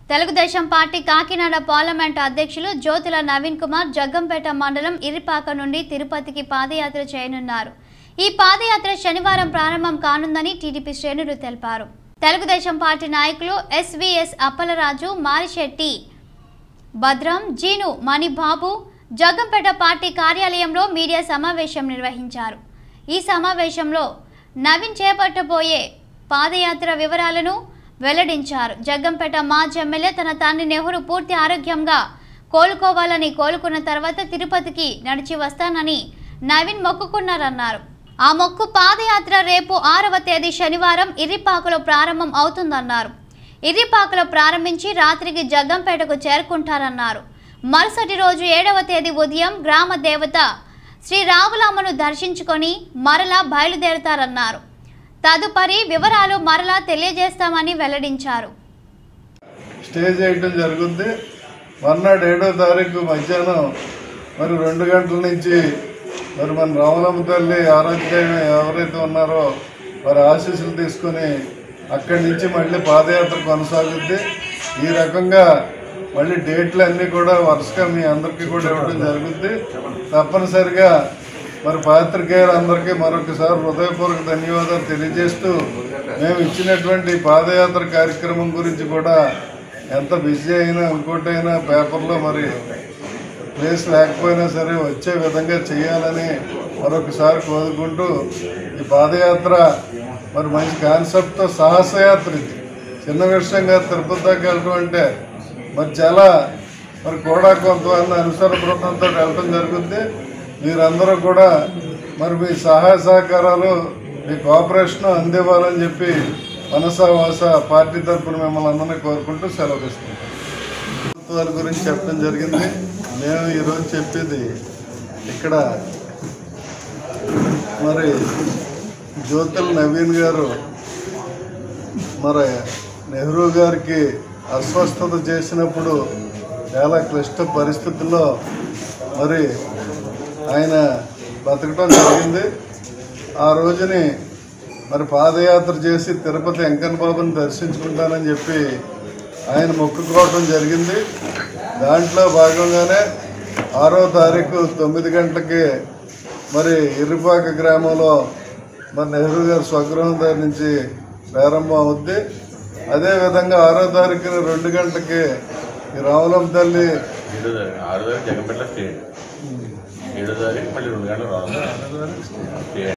Telugu Desam party Kakinada parliament అధ్యక్షులు జ్యోతుల నవీన్ కుమార్ జగ్గంపేట మండలం ఇరిపాక నుండి తిరుపతికి పాదయాత్ర చేయనున్నారు ఈ పాదయాత్ర శనివారం ప్రారంభం కానుందని టీడీపీ శ్రేణులు తెలిపారు తెలుగుదేశం పార్టీ నాయకులు ఎస్వీఎస్ అప్పలరాజు మారిశెట్టి భద్రం జీను మణిబాబు జగ్గంపేట పార్టీ కార్యాలయంలో మీడియా సమావేశం నిర్వహించారు ఈ సమావేశంలో నవీన్ చేపట్టబోయే పాదయాత్ర వివరాలను వెల్లడించారు జగ్గంపేట మాజీ ఎమ్మెల్యే తన తండ్రి నెహ్రూ పూర్తి ఆరోగ్యంగా కోలుకోవాలని కోలుకున్న తర్వాత తిరుపతికి నడిచి వస్తానని నవీన్ మొక్కుకున్నారన్నారు ఆ మొక్కు పాదయాత్ర రేపు ఆరవ తేదీ శనివారం ఇర్రిపాకులో ప్రారంభం అవుతుందన్నారు ఇర్రిపాకులో ప్రారంభించి రాత్రికి జగ్గంపేటకు చేరుకుంటారన్నారు మరుసటి రోజు ఏడవ తేదీ ఉదయం గ్రామ దేవత శ్రీ రావులమ్మను దర్శించుకొని మరలా బయలుదేరుతారన్నారు తదుపరి వివరాలు మరలా తెలియజేస్తామని వెల్లడించారు స్టేజ్ వేయటం జరుగుద్ది మర్నాడు ఏడో తారీఖు మధ్యాహ్నం మరి రెండు గంటల నుంచి మరి మన రామలమ్మ తల్లి ఆరోగ్యం ఎవరైతే ఉన్నారో వారి ఆశీస్సులు తీసుకొని అక్కడి నుంచి మళ్ళీ పాదయాత్ర కొనసాగుద్ది ఈ రకంగా మళ్ళీ డేట్లు అన్నీ కూడా వరుసగా మీ అందరికీ కూడా ఇవ్వడం జరుగుద్ది తప్పనిసరిగా మరి పాత్రికేయులందరికీ మరొకసారి హృదయపూర్వక ధన్యవాదాలు తెలియజేస్తూ మేము ఇచ్చినటువంటి పాదయాత్ర కార్యక్రమం గురించి కూడా ఎంత బిజీ అయినా ఇంకోటైనా పేపర్లో మరి ప్లేస్ లేకపోయినా సరే వచ్చే విధంగా చేయాలని మరొకసారి కోరుకుంటూ ఈ పాదయాత్ర మరి మంచి కాన్సెప్ట్తో సాహసయాత్ర ఇది చిన్న విషయంగా తిరుపతి దాకా వెళ్ళటం అంటే మరి చాలా మరి కూడా కొంతమంది అనుసర బృందంతో వెళ్ళటం జరుగుద్ది మీరందరూ కూడా మరి మీ సహాయ సహకారాలు మీ కోఆపరేషన్ అందివ్వాలని చెప్పి మనసా వాస పార్టీ తరఫున మిమ్మల్ని అందరినీ కోరుకుంటూ సెలవు తీసుకుంటాం ప్రభుత్వాల గురించి చెప్పడం జరిగింది మేము ఈరోజు చెప్పేది ఇక్కడ మరి జ్యోతుల నవీన్ గారు మరి నెహ్రూ గారికి అస్వస్థత చేసినప్పుడు చాలా క్లిష్ట పరిస్థితుల్లో మరి ఆయన బతకటం జరిగింది ఆ రోజుని మరి పాదయాత్ర చేసి తిరుపతి వెంకన్న బాబుని దర్శించుకుంటానని చెప్పి ఆయన మొక్కుకోవడం జరిగింది దాంట్లో భాగంగానే ఆరో తారీఖు తొమ్మిది గంటలకి మరి ఇరుపాక గ్రామంలో మరి నెహ్రూ గారి స్వగృహం దగ్గర నుంచి ప్రారంభం అవుద్ది అదేవిధంగా ఆరో తారీఖున రెండు గంటలకి ఈ రావులం తల్లి ఏడో తారీఖు ఆరో తారీఖు జగన్పేట స్టేట్ ఏడో తారీఖు మళ్ళీ రెండు గంటలు రావాలి స్టేట్